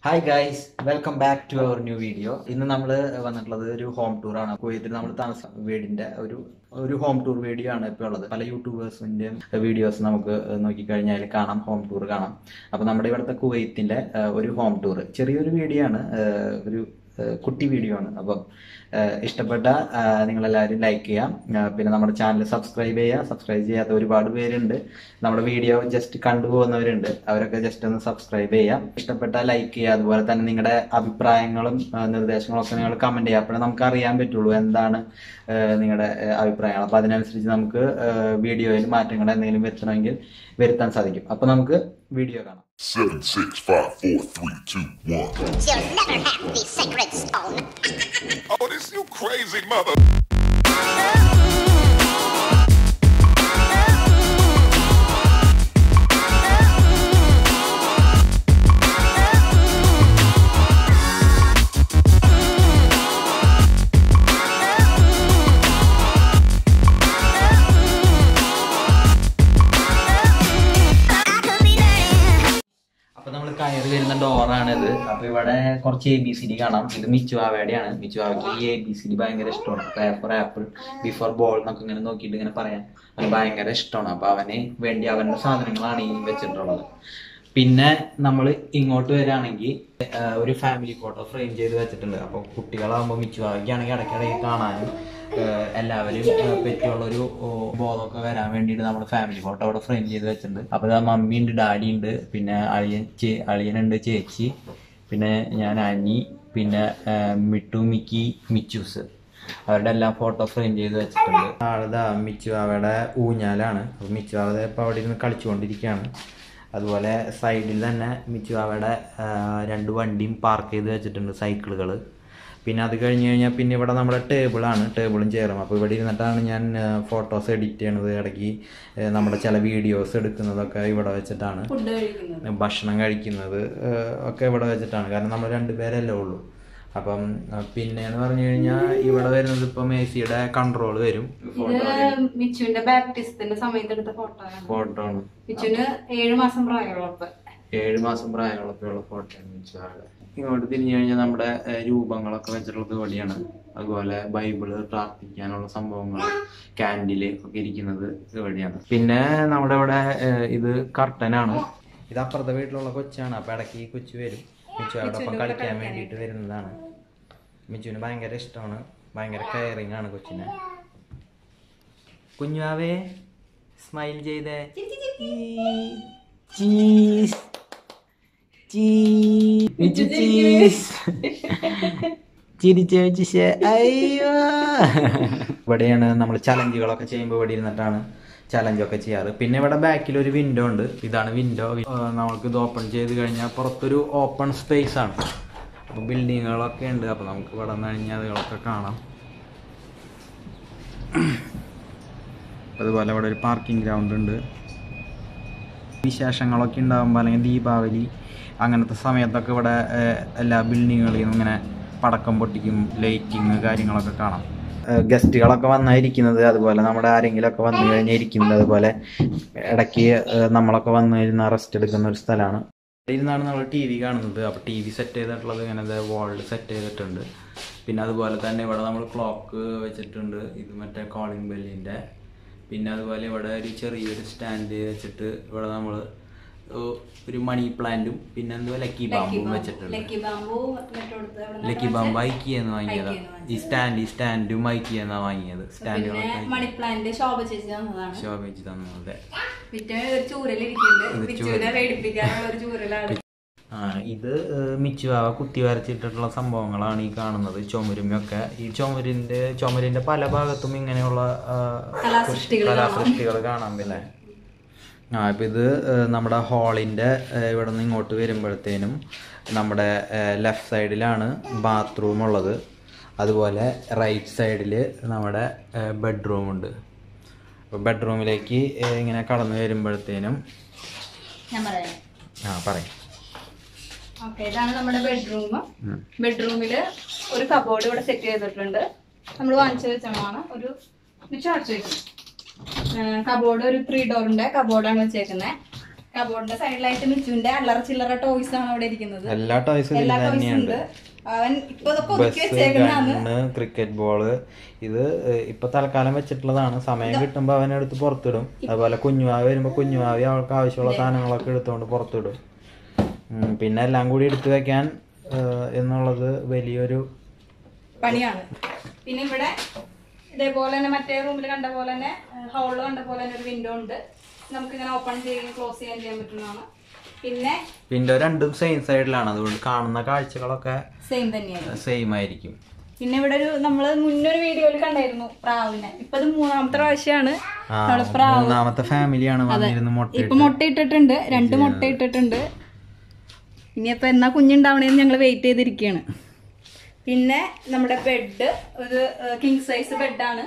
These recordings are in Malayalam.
Hi guys welcome back to our new video ഇന്ന് നമ്മൾ വന്നിട്ടുള്ളത് ഒരു ഹോം ടൂർ ആണ് കുവൈത്തിൽ നമ്മൾ താമസം വീടിന്റെ ഒരു ഒരു ഹോം ടൂർ വീഡിയോ ആണ് ഇപ്പോൾ ഉള്ളത് പല യൂട്യൂബേഴ്സിന്റെ വീഡിയോസ് നമുക്ക് നോക്കിക്കഴിഞ്ഞാൽ കാണാം ഹോം ടൂർ കാണാം അപ്പോൾ നമ്മുടെ ഇവിടുത്തെ കുവൈത്തിന്റെ ഏഹ്, ഒരു ഹോം ടൂർ ചെറിയൊരു വീഡിയോ ആണ് ഏഹ്, ഒരു ഏഹ്, കുട്ടി വീഡിയോ ആണ് അപ്പം ഏഹ്, ഇഷ്ടപ്പെട്ട ഏഹ്, നിങ്ങളെല്ലാവരും ലൈക്ക് ചെയ്യാം ഏഹ്, പിന്നെ നമ്മുടെ ചാനൽ സബ്സ്ക്രൈബ് ചെയ്യുക സബ്സ്ക്രൈബ് ചെയ്യാത്ത ഒരുപാട് പേരുണ്ട് നമ്മുടെ വീഡിയോ ജസ്റ്റ് കണ്ടുപോകുന്നവരുണ്ട് അവരൊക്കെ ജസ്റ്റ് ഒന്ന് സബ്സ്ക്രൈബ് ചെയ്യാം ഇഷ്ടപ്പെട്ട ലൈക്ക് ചെയ്യുക അതുപോലെ തന്നെ നിങ്ങളുടെ അഭിപ്രായങ്ങളും ഏഹ്, നിർദ്ദേശങ്ങളും ഒക്കെ നിങ്ങൾ കമന്റ് ചെയ്യുക അപ്പോഴേ നമുക്ക് അറിയാൻ പറ്റുള്ളൂ എന്താണ് ഏഹ്, നിങ്ങളുടെ ഏഹ്, അഭിപ്രായങ്ങൾ അപ്പൊ അതിനനുസരിച്ച് നമുക്ക് ഏഹ്, വീഡിയോയിൽ മാറ്റങ്ങൾ എന്തെങ്കിലും വരുത്തണമെങ്കിൽ വരുത്താൻ സാധിക്കും അപ്പൊ നമുക്ക് വീഡിയോ കാണാം Seven, six, five, four, three, two, one. You'll never have the sacred stone. Oh, this you crazy mother. അപ്പൊ നമ്മൾ കയറി വരുന്ന ഡോറാണിത് അപ്പൊ ഇവിടെ കുറച്ച് എ ബി സി ഡി കാണാം ഇത് മിച്ചുവാവയുടെയാണ് മിച്ചുവാവയ്ക്ക് ഈ എ ബി സി ഡി ഭയങ്കര ഇഷ്ടമാണ് A for apple B for ball എന്നൊക്കെ ഇങ്ങനെ നോക്കിയിട്ട് ഇങ്ങനെ പറയാം അവന് ഭയങ്കര ഇഷ്ടമാണ് അപ്പൊ അവന് വേണ്ടി അവന്റെ സാധനങ്ങളാണ് ഈ വെച്ചിട്ടുള്ളത് പിന്നെ നമ്മൾ ഇങ്ങോട്ട് വരികയാണെങ്കിൽ ഒരു ഫാമിലി ഫോട്ടോ ഫ്രെയിം ചെയ്ത് വെച്ചിട്ടുണ്ട് അപ്പൊ കുട്ടികളാകുമ്പോൾ മിച്ചുവാവയ്ക്കാണെങ്കിൽ ഇടയ്ക്കിടയ്ക്ക് കാണാനും ഏഹ് എല്ലാവരും ഏഹ് പറ്റിയുള്ളൊരു ഓ, ബോധമൊക്കെ വരാൻ വേണ്ടിയിട്ട് നമ്മൾ ഫാമിലി ഫോട്ടോ അവിടെ ഫ്രെയിം ചെയ്ത് വെച്ചിട്ടുണ്ട് അപ്പൊ ഇതാ മമ്മി ഉണ്ട് ഡാഡി ഉണ്ട് പിന്നെ അളിയൻ ചേ അളിയനുണ്ട് ചേച്ചി പിന്നെ ഞാൻ അനി പിന്നെ ഏഹ് മിട്ടു മിക്കി മിച്ചൂസ് അവരുടെ എല്ലാം ഫോട്ടോ ഫ്രെയിം ചെയ്ത് വെച്ചിട്ടുണ്ട് ആളിതാ മിച്ചു അവയുടെ ഊഞ്ഞാലാണ് അപ്പൊ മിച്ചു അവടെ ഇപ്പൊ അവിടെ ഇരുന്ന് കളിച്ചുകൊണ്ടിരിക്കുകയാണ് അതുപോലെ സൈഡിൽ തന്നെ മിച്ചു അവയുടെ രണ്ട് വണ്ടിയും പാർക്ക് ചെയ്ത് വെച്ചിട്ടുണ്ട് സൈക്കിളുകൾ പിന്നെ അത് കഴിഞ്ഞ് കഴിഞ്ഞാൽ പിന്നെ ഇവിടെ നമ്മുടെ ടേബിളാണ് ടേബിളും ചെയറും അപ്പോൾ ഇവിടെ ഇരുന്നിട്ടാണ് ഞാൻ ഫോട്ടോസ് എഡിറ്റ് ചെയ്യണത് ഇടയ്ക്ക് ഏഹ്, നമ്മുടെ ചില വീഡിയോസ് എടുക്കുന്നതൊക്കെ ഇവിടെ വെച്ചിട്ടാണ് ഭക്ഷണം കഴിക്കുന്നത് ഏഹ്, ഒക്കെ ഇവിടെ വെച്ചിട്ടാണ് കാരണം നമ്മൾ രണ്ടുപേരല്ലേ ഉള്ളൂ അപ്പം അഹ് പിന്നെ എന്ന് പറഞ്ഞു കഴിഞ്ഞാൽ ഇവിടെ വരുന്നത് ഇപ്പം എ സിയുടെ കൺട്രോൾ വരും ഇത് മിച്ചുവിന്റെ ബാപ്റ്റിസത്തിന്റെ സമയത്ത് എടുത്ത ഫോട്ടോ ആണ് ഫോട്ടോ ആണ് മിച്ചുവിന് ഏഴു മാസം പ്രായമുള്ളപ്പോ ഏഴ് മാസം പ്രായമുള്ളപ്പോഴുള്ള ഫോട്ടോയാണ് വെച്ചാൽ ഇങ്ങോട്ട് തിരിഞ്ഞു കഴിഞ്ഞാൽ നമ്മുടെ ഏഹ്, രൂപങ്ങളൊക്കെ വെച്ചിട്ടുള്ളത് ഇവിടെയാണ് അതുപോലെ ബൈബിള് പ്രാർത്ഥിക്കാനുള്ള സംഭവങ്ങൾ ക്യാൻഡില് ഒക്കെ ഇരിക്കുന്നത് ഇവിടെയാണ് പിന്നെ നമ്മുടെ ഇവിടെ ഏഹ്, ഇത് കർട്ടനാണ് ഇത് അപ്പുറത്തെ വീട്ടിലുള്ള കൊച്ചാണ് അപ്പൊ ഇടയ്ക്ക് ഈ കൊച്ചു വരും മിച്ചു അവിടെ ഒപ്പം കളിക്കാൻ വേണ്ടിയിട്ട് വരുന്നതാണ് മിച്ചുവിന് ഭയങ്കര ഇഷ്ടമാണ് ഭയങ്കര കെയറിങ് ആണ് കൊച്ചിനെ കുഞ്ഞാവേ സ്മൈൽ ചെയ്തേ ചീസ് ചീസ് ചീസ് ചിരിച്ച് വെച്ച് അയ്യോ ഇവിടെയാണ് നമ്മൾ ചലഞ്ചുകളൊക്കെ ചെയ്യുമ്പോൾ ഇവിടെ ഇരുന്നിട്ടാണ് ചലഞ്ചൊക്കെ ചെയ്യാറ് പിന്നെ ഇവിടെ ബാക്കിൽ ഒരു വിൻഡോ ഉണ്ട് ഇതാണ് വിൻഡോ നമ്മൾക്ക് ഇത് ഓപ്പൺ ചെയ്ത് കഴിഞ്ഞാൽ പുറത്തൊരു ഓപ്പൺ സ്പേസ് ആണ് അപ്പോൾ ബിൽഡിങ്ങുകളൊക്കെ ഉണ്ട് അപ്പോൾ നമുക്ക് ഇവിടെ നിന്ന് കഴിഞ്ഞാൽ അതുകളൊക്കെ കാണാം അതുപോലെ ഇവിടെ ഒരു പാർക്കിംഗ് ഗ്രൗണ്ട് ഉണ്ട് വിശേഷങ്ങളൊക്കെ ഉണ്ടാകുമ്പോൾ അല്ലെങ്കിൽ ദീപാവലി അങ്ങനത്തെ സമയത്തൊക്കെ ഇവിടെ ഏഹ്, എല്ലാ ബിൽഡിങ്ങുകളിൽ നിന്നും ഇങ്ങനെ പടക്കം പൊട്ടിക്കും ലൈറ്റിങ് കാര്യങ്ങളൊക്കെ കാണാം ഏഹ്, ഗസ്റ്റുകളൊക്കെ വന്നായിരിക്കുന്നത് അതുപോലെ നമ്മുടെ ആരെങ്കിലുമൊക്കെ വന്നു കഴിഞ്ഞാൽ ഇരിക്കുന്നത് അതുപോലെ ഇടയ്ക്ക് ഏഹ്, നമ്മളൊക്കെ വന്നു കഴിഞ്ഞാൽ റെസ്റ്റ് എടുക്കുന്ന ഒരു സ്ഥലമാണ് ഇവിടെ ഇരുന്നാണ് നമ്മൾ ടി വി കാണുന്നത് അപ്പോൾ ടി വി സെറ്റ് ചെയ്തിട്ടുള്ളത് ഇങ്ങനെ വാളിൽ സെറ്റ് ചെയ്തിട്ടുണ്ട് പിന്നെ അതുപോലെ തന്നെ ഇവിടെ നമ്മൾ ക്ലോക്ക് വെച്ചിട്ടുണ്ട് ഇത് മറ്റേ കോളിംഗ് ബെല്ലിൻ്റെ പിന്നെ അതുപോലെ ഇവിടെ ഒരു ചെറിയൊരു സ്റ്റാൻഡ് വെച്ചിട്ട് ഇവിടെ നമ്മൾ ഒരു മണി പ്ലാന്റും പിന്നെ എന്തുവാ ലക്കി ബാമ്പും വെച്ചിട്ടുണ്ട് ലക്കി ബാമ്പു നട്ടുകൊടുത്ത് അവിടെ ലക്കി ബാമ്പ് ഐക്കിയെന്ന് വാങ്ങിയതാ ഈ സ്റ്റാൻഡ് ഈ സ്റ്റാൻഡും ഐക്കിയെന്നാ വാങ്ങിയത് പിന്നെ സ്റ്റാൻഡുകളൊക്കെ മണി പ്ലാന്റ് ശോഭ ചേച്ചി തന്നതാണ് ശോഭിച്ച് തന്നത് പിന്നെ ഒരു ചൂരലിരിക്കുന്നുണ്ട് ഇത് മിച്ചുവിനെ പേടിപ്പിക്കാനുള്ള ഒരു ചൂരലാണ് ആ ഇത് ഏഹ്, മിച്ചുവാവ കുത്തി വരച്ചിട്ടുള്ള സംഭവങ്ങളാണ് ഈ കാണുന്നത് ചുമരുമൊക്കെ ഈ ചുമരിന്റെ ചുമരിന്റെ പല ഭാഗത്തും ഇങ്ങനെയുള്ള ആ, കലാസൃഷ്ടികൾ കലാസൃഷ്ടികൾ കാണാൻ പറ്റില്ലേ ആ ഇപ്പം ഇത് ഏഹ്, നമ്മുടെ ഹാളിൻ്റെ ഇവിടെ നിന്ന് ഇങ്ങോട്ട് വരുമ്പോഴത്തേനും നമ്മുടെ ലെഫ്റ്റ് സൈഡിലാണ് ബാത്റൂം ഉള്ളത് അതുപോലെ റൈറ്റ് സൈഡിൽ നമ്മുടെ ബെഡ്റൂം ഉണ്ട് അപ്പോൾ ബെഡ്റൂമിലേക്ക് ഇങ്ങനെ കടന്നു വരുമ്പോഴത്തേനും ഞാൻ പറയാം ആ പറയും ഓക്കെ ഇതാണ് നമ്മുടെ ബെഡ്റൂം ബെഡ്റൂമിൽ ഒരു കബോർഡ് ഇവിടെ സെറ്റ് ചെയ്തിട്ടുണ്ട് നമ്മൾ വാങ്ങിച്ചു വെച്ചാണ് ഒരു മിച്ചം അടച്ചു വെക്കും കബോർഡ് ഒരു ത്രീ ഡോറിന്റെ കബോർഡാണ് വെച്ചേക്കുന്നത് കബോർഡിന്റെ സൈഡിലായിട്ട് മിച്ചുവിന്റെ അല്ലറ ചില്ലറ ടോയ്സ് ആണ് അവിടെ ഇരിക്കുന്നത് എല്ലാ ടോയ്സും എല്ലാ ഇതിൽ ടോയ്സും തന്നെയുണ്ട് ഉണ്ട് അവൻ ഇപ്പൊ ഇതൊക്കെ ഒതുക്കി ബസ് വെച്ചേക്കുന്നതാണ് ഗണ്ണ് ക്രിക്കറ്റ് ബോള് ഇത് ഏഹ്, ഇപ്പൊ തൽക്കാലം വെച്ചിട്ടുള്ളതാണ് സമയം കിട്ടുമ്പോ അവനെടുത്ത് പുറത്തിടും അതുപോലെ കുഞ്ഞുമാവി വരുമ്പോ കുഞ്ഞുമാവി അവൾക്ക് ആവശ്യമുള്ള സാധനങ്ങളൊക്കെ എടുത്തുകൊണ്ട് പുറത്തിടും ഉം, പിന്നെ എല്ലാം കൂടി എടുത്തു വെക്കാൻ ഏഹ്, എന്നുള്ളത് വലിയൊരു പണിയാണ് പിന്നെ ഇവിടെ ഇതേപോലെ തന്നെ മറ്റേ റൂമിൽ കണ്ട പോലെ തന്നെ ഹോളിൽ കണ്ട പോലെ തന്നെ ഒരു വിൻഡോ ഉണ്ട് നമുക്ക് ഇങ്ങനെ ഓപ്പൺ ചെയ്യുകയും ക്ലോസ് ചെയ്യാൻ ചെയ്യാൻ പറ്റുന്നതാണ് പിന്നെ വിൻഡോ രണ്ടും സെയിം സൈഡിലാണ് അതുകൊണ്ട് കാണുന്ന കാഴ്ചകളൊക്കെ സെയിം തന്നെയാണ് സെയിം ആയിരിക്കും പിന്നെ ഇവിടെ ഒരു നമ്മള് മുന്നൊരു വീഡിയോയിൽ കണ്ടായിരുന്നു പ്രാവിനെ ഇപ്പൊ ഇത് മൂന്നാമത്തെ പ്രാവശ്യമാണ് ആ, നമ്മള് പ്രാവ് മൂന്നാമത്തെ ഫാമിലിയാണ് വന്നിരുന്ന് മുട്ട ഇപ്പൊ മുട്ട ഇട്ടിട്ടുണ്ട് രണ്ട് മുട്ട ഇട്ടിട്ടുണ്ട് ഇനിയിപ്പോ എന്നാ കുഞ്ഞുണ്ടാവണേന്ന് ഞങ്ങൾ വെയിറ്റ് ചെയ്തിരിക്കുകയാണ് പിന്നെ നമ്മുടെ ബെഡ് ഒരു കിങ് സൈസ് ബെഡാണ്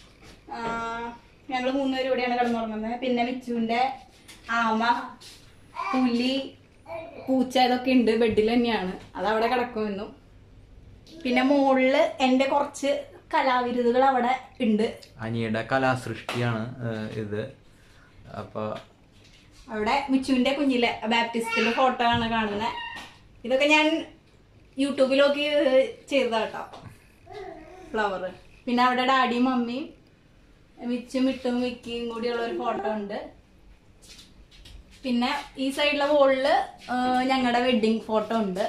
ഞങ്ങൾ മൂന്നുപേരും കൂടിയാണ് കിടന്നുറങ്ങുന്നത് പിന്നെ മിച്ചുവിന്റെ ആമ പുലി പൂച്ച ഇതൊക്കെ ഉണ്ട് ബെഡിൽ തന്നെയാണ് അത് അവിടെ കിടക്കുമെന്നും പിന്നെ മുകളില് എന്റെ കുറച്ച് കലാവിരുതുകൾ അവിടെ ഉണ്ട് അനിയുടെ കലാസൃഷ്ടിയാണ് ഏഹ്, ഇത് അപ്പൊ അവിടെ മിച്ചുവിന്റെ കുഞ്ഞിലെ ബാപ്റ്റിസ്റ്റിലെ ഫോട്ടോ ആണ് കാണുന്നത് ഇതൊക്കെ ഞാൻ യൂട്യൂബിൽ നോക്കി ചെയ്തതാട്ടോ ഫ്ലവർ പിന്നെ അവിടെ ഡാഡിയും മമ്മിയും മിച്ചും മിട്ടും മിക്കിയും കൂടിയുള്ള ഒരു ഫോട്ടോ ഉണ്ട് പിന്നെ ഈ സൈഡിലെ വോളില് ഞങ്ങളുടെ വെഡിങ് ഫോട്ടോ ഉണ്ട്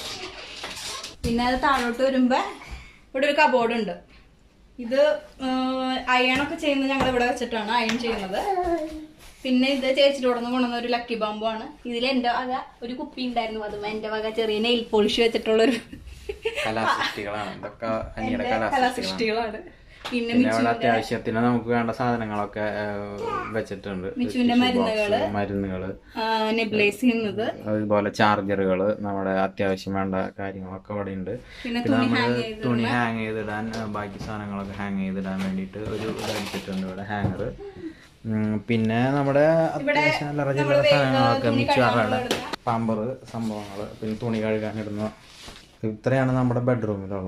പിന്നെ അത് താഴോട്ട് വരുമ്പോ ഇവിടെ ഒരു കബോർഡ് ഉണ്ട് ഇത് അയണൊക്കെ ചെയ്യുന്നത് ഞങ്ങൾ ഇവിടെ വെച്ചിട്ടാണ് അയൺ ചെയ്യുന്നത് പിന്നെ ഇത് ചേച്ചിയുടെ കൂടെ നിന്ന് കൊണ്ടുവന്ന ഒരു ലക്കി ബാമ്പു ആണ് ഇതിൽ എന്റെ വക ഒരു കുപ്പി ഉണ്ടായിരുന്നു അതും എന്റെ വക ചെറിയ നെയിൽ പോളിഷ് വെച്ചിട്ടുള്ള ഒരു കലാസൃഷ്ടികളാണ് ഇതൊക്കെ അനിയുടെ എന്റെ കലാസൃഷ്ടികളാണ് കലാസൃഷ്ടികളാണ് പിന്നെ പിന്നെ അവിടെ മിച്ചുവിന്റെ അത്യാവശ്യത്തിന് നമുക്ക് വേണ്ട സാധനങ്ങളൊക്കെ ഏഹ്, വെച്ചിട്ടുണ്ട് മിച്ചുവിന്റെ Tissue box, മരുന്നുകള്. മരുന്നുകള് നെബ്ലൈസ് ചെയ്യുന്നത് അതുപോലെ ചാർജറുകള് നമ്മുടെ അത്യാവശ്യം വേണ്ട കാര്യങ്ങളൊക്കെ അവിടെ ഉണ്ട് പിന്നെ പിന്നെ തുണി നമ്മള് ഹാങ് ചെയ്ത് തുണി ഹാങ് ചെയ്തിടാൻ ഏഹ്, ബാക്കി സാധനങ്ങളൊക്കെ ഹാങ് ചെയ്തിടാൻ വേണ്ടിയിട്ട് ഒരു ഇത് അടിച്ചിട്ടുണ്ട് ഇവിടെ ഹാങ്ങർ പിന്നെ നമ്മുടെ അത്യാവശ്യം അല്ലറ ചില്ലറ നമ്മള് സാധനങ്ങളൊക്കെ തുണി മിച്ചവാറുടെ കഴുകാനുള്ള പാമ്പർ സംഭവങ്ങള് പിന്നെ തുണി കഴുകാൻ ഇടുന്ന ഇത്രയാണ് നമ്മുടെ ബെഡ്റൂമിലുള്ളത്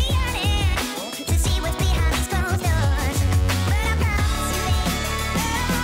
To see what's behind these closed doors. But I promise you,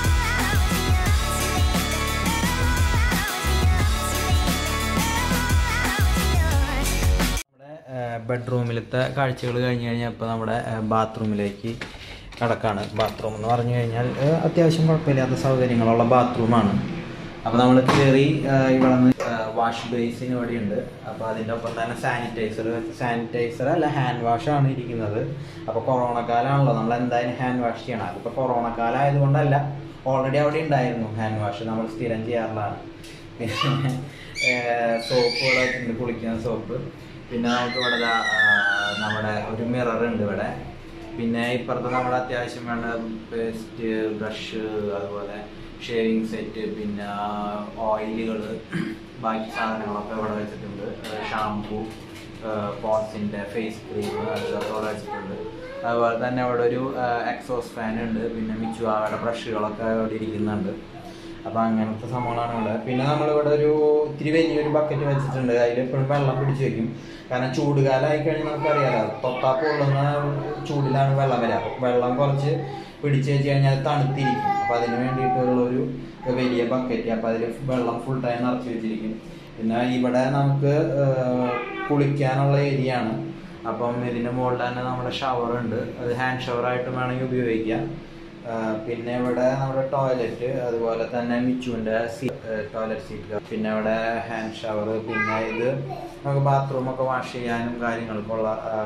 നമ്മുടെ ബെഡ്റൂമിലത്തെ കാഴ്ചകൾ കഴിഞ്ഞ് കഴിഞ്ഞാൽ ഇപ്പോൾ നമ്മുടെ ബാത്റൂമിലേക്ക് കടക്കാണ് ബാത്റൂം എന്ന് പറഞ്ഞു കഴിഞ്ഞാൽ ഏഹ്, അത്യാവശ്യം കുഴപ്പമില്ലാത്ത സൗകര്യങ്ങളുള്ള ബാത്റൂമാണ് അപ്പോൾ നമ്മൾ കയറി ഏഹ്, ഇവിടെ നിന്ന് വാഷ് ബേസിന് ഇവിടെയുണ്ട് അപ്പോൾ അതിൻ്റെ ഒപ്പം തന്നെ സാനിറ്റൈസർ സാനിറ്റൈസർ അല്ല ഹാൻഡ് വാഷാണ് ഇരിക്കുന്നത് അപ്പോൾ കൊറോണ കാലമാണല്ലോ നമ്മൾ എന്തായാലും ഹാൻഡ് വാഷ് ചെയ്യണം അതിപ്പോൾ കൊറോണ കാലം ആയതുകൊണ്ടല്ല ഓൾറെഡി അവിടെ ഉണ്ടായിരുന്നു ഹാൻഡ് വാഷ് നമ്മൾ സ്ഥിരം ചെയ്യാറുള്ളതാണ് പിന്നെ സോപ്പുകൾ വെച്ചിട്ടുണ്ട് കുളിക്കുന്ന സോപ്പ് പിന്നെ നമുക്ക് ഇവിടെ ദാ, ആ, നമ്മുടെ ഒരു മിറർ ഉണ്ട് ഇവിടെ പിന്നെ ഇപ്പുറത്ത് നമ്മുടെ അത്യാവശ്യം വേണ്ട പേസ്റ്റ് ബ്രഷ് അതുപോലെ ഷേവിങ് സെറ്റ് പിന്നെ ഓയിലുകൾ ബാക്കി സാധനങ്ങളൊക്കെ ഇവിടെ വെച്ചിട്ടുണ്ട് ഷാംപൂ പോൺസിൻ്റെ ഫേസ് ക്രീം അതൊക്കെ ഇവിടെ വെച്ചിട്ടുണ്ട് അതുപോലെ തന്നെ അവിടെ ഒരു എക്സോസ് ഫാൻ ഉണ്ട് പിന്നെ മിച്ചുവാവയുടെ ബ്രഷുകളൊക്കെ ഇവിടെ ഇരിക്കുന്നുണ്ട് അപ്പോൾ അങ്ങനത്തെ സംഭവങ്ങളാണ് ഇവിടെ പിന്നെ നമ്മളിവിടെ ഒരു ഇത്തിരി വലിയൊരു ബക്കറ്റ് വെച്ചിട്ടുണ്ട് അതിൽ എപ്പോഴും വെള്ളം പിടിച്ച് വെക്കും കാരണം ചൂടുകാലമായി കഴിഞ്ഞാൽ നമുക്കറിയാലോ തൊട്ടാ പൊള്ളുന്ന ചൂടിലാണ് വെള്ളം വരിക അപ്പോൾ വെള്ളം കുറച്ച് പിടിച്ച് വെച്ച് കഴിഞ്ഞാൽ അത് തണുത്തിരിക്കും അപ്പോൾ അതിന് വേണ്ടിയിട്ടുള്ള ഒരു വലിയ ബക്കറ്റ് അപ്പോൾ അതിൽ വെള്ളം ഫുൾ ടൈം നിറച്ച് വെച്ചിരിക്കും പിന്നെ ഇവിടെ നമുക്ക് ഏഹ്, കുളിക്കാനുള്ള ഏരിയ ആണ് അപ്പം ഇതിൻ്റെ മുകളിൽ തന്നെ നമ്മുടെ ഷവർ ഉണ്ട് അത് ഹാൻഡ് ഷവറായിട്ട് വേണമെങ്കിൽ ഉപയോഗിക്കാം ആ, പിന്നെ ഇവിടെ നമ്മുടെ ടോയ്ലറ്റ് അതുപോലെ തന്നെ മിച്ചുവിൻ്റെ ടോയ്ലറ്റ് സീറ്റ് പിന്നെ ഇവിടെ ഹാൻഡ് ഷവർ പിന്നെ ഇത് നമുക്ക് ബാത്റൂം ഒക്കെ വാഷ് ചെയ്യാനും കാര്യങ്ങൾക്കുള്ള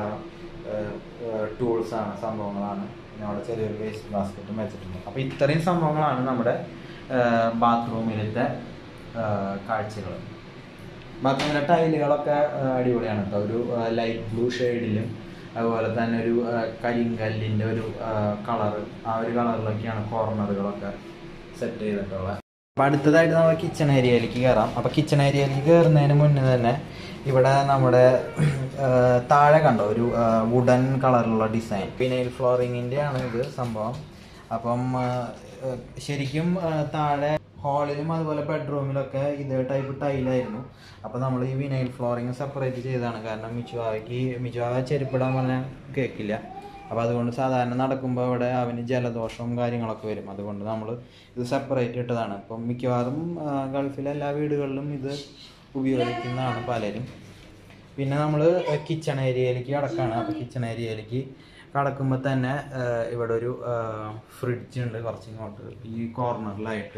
ടൂൾസ് ആണ് സംഭവങ്ങളാണ് പിന്നെ അവിടെ ചെറിയൊരു വേസ്റ്റ് ബാസ്ക്കറ്റും വെച്ചിട്ടുണ്ട് അപ്പോൾ ഇത്രയും സംഭവങ്ങളാണ് നമ്മുടെ ബാത്റൂമിലത്തെ കാഴ്ചകൾ ബാത്റൂമിലെ ടൈലുകളൊക്കെ ആ, അടിപൊളിയാണ് കേട്ടോ ഒരു ലൈറ്റ് ബ്ലൂ ഷെയ്ഡിലും അതുപോലെ തന്നെ ഒരു ആ, കരിങ്കല്ലിൻ്റെ ഒരു കളർ ആ ഒരു കളറിലൊക്കെയാണ് കോർണറുകളൊക്കെ സെറ്റ് ചെയ്തിട്ടുള്ളത് അപ്പോൾ അടുത്തതായിട്ട് നമ്മൾ കിച്ചൺ ഏരിയയിലേക്ക് കയറാം അപ്പോൾ കിച്ചൺ ഏരിയയിലേക്ക് കയറുന്നതിന് മുന്നേ തന്നെ ഇവിടെ നമ്മുടെ ആ, താഴെ കണ്ടോ ഒരു വുഡൻ കളറിലുള്ള ഡിസൈൻ പിന്നെയിൽ ഫ്ലോറിങ്ങിൻ്റെ ആണ് ഇത് സംഭവം അപ്പം ആ, ആ, ശരിക്കും ആ, താഴെ ഹാളിലും അതുപോലെ ബെഡ്റൂമിലൊക്കെ ഇതേ ടൈപ്പ് ടൈലായിരുന്നു അപ്പോൾ നമ്മൾ ഈ വിനൈൽ ഫ്ലോറിങ് സെപ്പറേറ്റ് ചെയ്തതാണ് കാരണം മിച്ചുവാവയ്ക്ക് മിച്ചുവാവ ചെരുപ്പിടാൻ പറഞ്ഞാൽ കേൾക്കില്ല അപ്പോൾ അതുകൊണ്ട് സാധാരണ നടക്കുമ്പോൾ അവിടെ അവന് ജലദോഷവും കാര്യങ്ങളൊക്കെ വരും അതുകൊണ്ട് നമ്മൾ ഇത് സെപ്പറേറ്റ് ഇട്ടതാണ് ഇപ്പം മിക്കവാറും ആ, ഗൾഫിലെ എല്ലാ വീടുകളിലും ഇത് ഉപയോഗിക്കുന്നതാണ് പലരും പിന്നെ നമ്മൾ കിച്ചൺ ഏരിയയിലേക്ക് കടക്കാണ് അപ്പോൾ കിച്ചൺ ഏരിയയിലേക്ക് കടക്കുമ്പോൾ തന്നെ ആ, ഇവിടെ ഒരു ഫ്രിഡ്ജ് ഉണ്ട് കുറച്ച് ഇങ്ങോട്ട് ഈ കോർണറിലായിട്ട്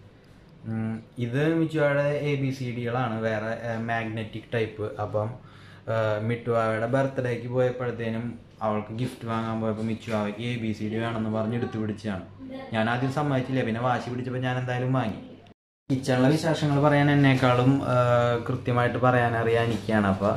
ഉം, ഇത് മിച്ചുവാടെ എ ബി സി ഡികളാണ് വേറെ മാഗ്നറ്റിക് ടൈപ്പ് അപ്പം മിട്ടുവാവയുടെ ബർത്ത്ഡേക്ക് പോയപ്പോഴത്തേനും അവൾക്ക് ഗിഫ്റ്റ് വാങ്ങാൻ പോയപ്പോൾ മിച്ചുവാവയ്ക്ക് എ ബി സി ഡി വേണമെന്ന് പറഞ്ഞ് എടുത്തു പിടിച്ചതാണ് ഞാൻ ആദ്യം സമ്മതിച്ചില്ല പിന്നെ വാശി പിടിച്ചപ്പോൾ ഞാൻ എന്തായാലും വാങ്ങി കിച്ചണിലെ വിശേഷങ്ങൾ പറയാൻ എന്നെക്കാളും ആ, കൃത്യമായിട്ട് പറയാൻ അറിയാൻ എനിക്കാണ് അപ്പോൾ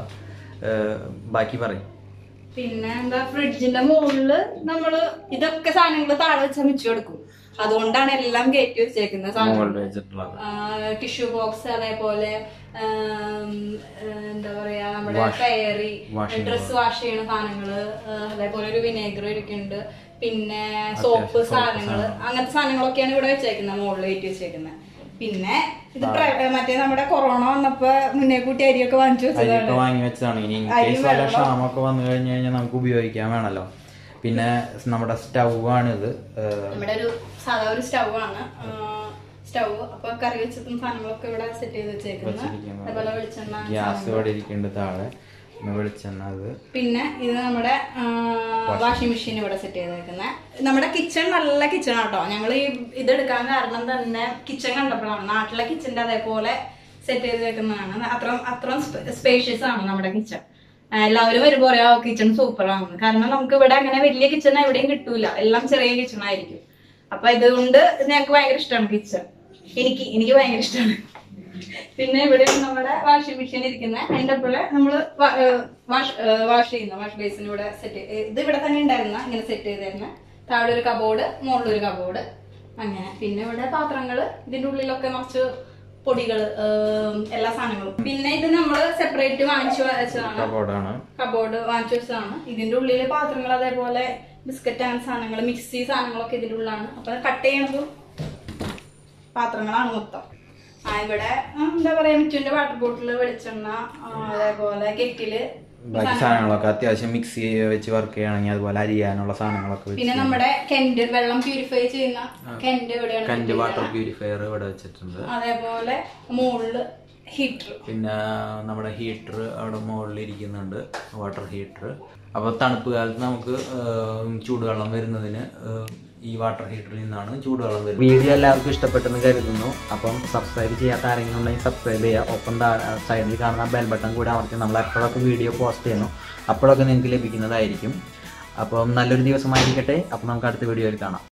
ബാക്കി പറയും പിന്നെ എന്താ ഫ്രിഡ്ജിന്റെ മുകളില് നമ്മള് ഇതൊക്കെ സാധനങ്ങൾ താഴെ വെച്ചാൽ മിച്ചു കൊടുക്കും അതുകൊണ്ടാണ് എല്ലാം കയറ്റി വെച്ചേക്കുന്നത് സാധനങ്ങൾ മുകളിൽ വെച്ചിട്ടുള്ളത് ടിഷ്യൂ ബോക്സ് അതേപോലെ ആം, ഏഹ് എന്താ പറയാ നമ്മുടെ Wash- കയറി washing ഡ്രസ് വാഷ് ചെയ്യുന്ന സാധനങ്ങള് ഏഹ് അതേപോലെ ഒരു വിനേഗർ ഇരിക്കുന്നുണ്ട് പിന്നെ സോപ്പ് സാധനങ്ങള് അങ്ങനത്തെ സാധനങ്ങളൊക്കെയാണ് ഇവിടെ വെച്ചേക്കുന്നത് മുകളിൽ കയറ്റി വെച്ചേക്കുന്നത് പിന്നെ ഇത് പ്ര- മറ്റേ നമ്മുടെ കൊറോണ വന്നപ്പോ മുന്നേ കൂട്ടി അരിയൊക്കെ വാങ്ങിച്ചു അരിയൊക്കെ വെച്ചതാണ് വാങ്ങി വെച്ചതാണ് ഇനി ഇൻ അരി കേസ് വല്ല വെള്ളം. ക്ഷാമൊക്കെ വന്നു കഴിഞ്ഞു കഴിഞ്ഞാൽ നമുക്ക് ഉപയോഗിക്കാൻ വേണമല്ലോ പിന്നെ നമ്മുടെ സ്റ്റൗവാണിത് നമ്മുടെ ഒരു സാധാ ഒരു സ്റ്റൗ ആണ് സ്റ്റൗ അപ്പൊ കറി വെച്ചതും സാധനങ്ങളൊക്കെ ഇവിടെ സെറ്റ് ചെയ്ത് വെച്ചേക്കുന്നത് അതേപോലെ വെളിച്ചെണ്ണ ഗ്യാസ് സാധനങ്ങൾ. ഇവിടെ ഇരിക്കുന്നുണ്ട് താഴെ പിന്നെ വെളിച്ചെണ്ണ അത് പിന്നെ ഇത് നമ്മുടെ വാഷിംഗ് മെഷീൻ ഇവിടെ സെറ്റ് ചെയ്തേക്കുന്നത് നമ്മുടെ കിച്ചൺ നല്ല കിച്ചൺ ആട്ടോ ഞങ്ങൾ ഈ ഇതെടുക്കാൻ കാരണം തന്നെ കിച്ചൺ കണ്ടപ്പോഴാണ് നാട്ടിലെ കിച്ചന്റെ അതേപോലെ സെറ്റ് ചെയ്തേക്കുന്നതാണ് അത്ര അത്ര സ്പേഷ്യസ് ആണ് നമ്മുടെ കിച്ചൺ എല്ലാവരും വരുമ്പോ പറയാ കിച്ചൺ സൂപ്പർ ആണ് കാരണം നമുക്ക് ഇവിടെ അങ്ങനെ വലിയ കിച്ചൺ എവിടെയും കിട്ടൂല എല്ലാം ചെറിയ കിച്ചൺ ആയിരിക്കും അപ്പൊ ഇതുകൊണ്ട് ഞങ്ങൾക്ക് ഭയങ്കര ഇഷ്ടമാണ് കിച്ചൺ എനിക്ക് എനിക്ക് ഭയങ്കര ഇഷ്ടമാണ് പിന്നെ ഇവിടെ നമ്മുടെ വാഷിംഗ് മെഷീൻ ഇരിക്കുന്നത് അതിന്റെ പോലെ നമ്മള് വാഷ് വാഷ് ചെയ്യുന്ന വാഷ് ബേസിന് ഇവിടെ സെറ്റ് ഇത് ഇവിടെ തന്നെ ഉണ്ടായിരുന്ന ഇങ്ങനെ സെറ്റ് ചെയ്തിരുന്ന താഴെ ഒരു കബോർഡ് മുകളിൽ ഒരു കബോർഡ് അങ്ങനെ പിന്നെ ഇവിടെ പാത്രങ്ങള് ഇതിന്റെ ഉള്ളിലൊക്കെ കുറച്ച് പൊടികള് ഏം, എല്ലാ സാധനങ്ങളും പിന്നെ ഇത് നമ്മള് സെപ്പറേറ്റ് വാങ്ങിച്ചു വെച്ചതാണ് കബോർഡാണ് കബോർഡ് വാങ്ങിച്ചു വെച്ചതാണ് ഇതിന്റെ ഉള്ളില് പാത്രങ്ങൾ അതേപോലെ ബിസ്ക്കറ്റ് അങ്ങനെ സാധനങ്ങൾ മിക്സി സാധനങ്ങളൊക്കെ ഇതിന്റെ ഉള്ളിലാണ് അപ്പൊ കട്ട് ചെയ്യണതും പാത്രങ്ങളാണ് മൊത്തം ആ ഇവിടെ ആ, എന്താ പറയാ മിച്ചുവിന്റെ വാട്ടർ ബോട്ടില് വെളിച്ചെണ്ണ ആ, അതേപോലെ കെറ്റില് ബാക്കി സാധനങ്ങളൊക്കെ അത്യാവശ്യം മിക്സി വെച്ച് വർക്ക് ചെയ്യണമെങ്കിൽ അതുപോലെ അരിയാനുള്ള സാധനങ്ങളൊക്കെ പിന്നെ വെച്ച് നമ്മുടെ കെന്റ് വെള്ളം പ്യൂരിഫൈ ചെയ്യുന്ന കെന്റ് ഇവിടെയാണ് കന്റ് set വാട്ടർ ചെയ്തത്. പ്യൂരിഫയർ ഇവിടെ വെച്ചിട്ടുണ്ട് അതേപോലെ മുകളില് ഹീറ്റർ പിന്നെ നമ്മുടെ ഹീറ്റർ അവിടെ മുകളിൽ ഇരിക്കുന്നുണ്ട് വാട്ടർ ഹീറ്റർ അപ്പോൾ തണുപ്പ് കാലത്ത് നമുക്ക് ഏഹ്, ചൂടുവെള്ളം വരുന്നതിന് ഏഹ്, ഈ വാട്ടർ ഹീറ്ററിൽ നിന്നാണ് ചൂടുവെള്ളം വരുന്നത് വീഡിയോ എല്ലാവർക്കും ഇഷ്ടപ്പെട്ടെന്ന് കരുതുന്നു അപ്പം സബ്സ്ക്രൈബ് ചെയ്യാത്ത ആരെങ്കിലും ഉണ്ടെങ്കിൽ സബ്സ്ക്രൈബ് ചെയ്യുക ഒപ്പം സൈഡിൽ കാണുന്ന ബെൽ ബട്ടൺ കൂടെ അമർത്തി നമ്മൾ എപ്പോഴൊക്കെ വീഡിയോ പോസ്റ്റ് ചെയ്യുന്നു അപ്പോഴൊക്കെ നിങ്ങൾക്ക് ലഭിക്കുന്നതായിരിക്കും അപ്പം നല്ലൊരു ദിവസമായിരിക്കട്ടെ അപ്പം നമുക്ക് അടുത്ത വീഡിയോയിൽ കാണാം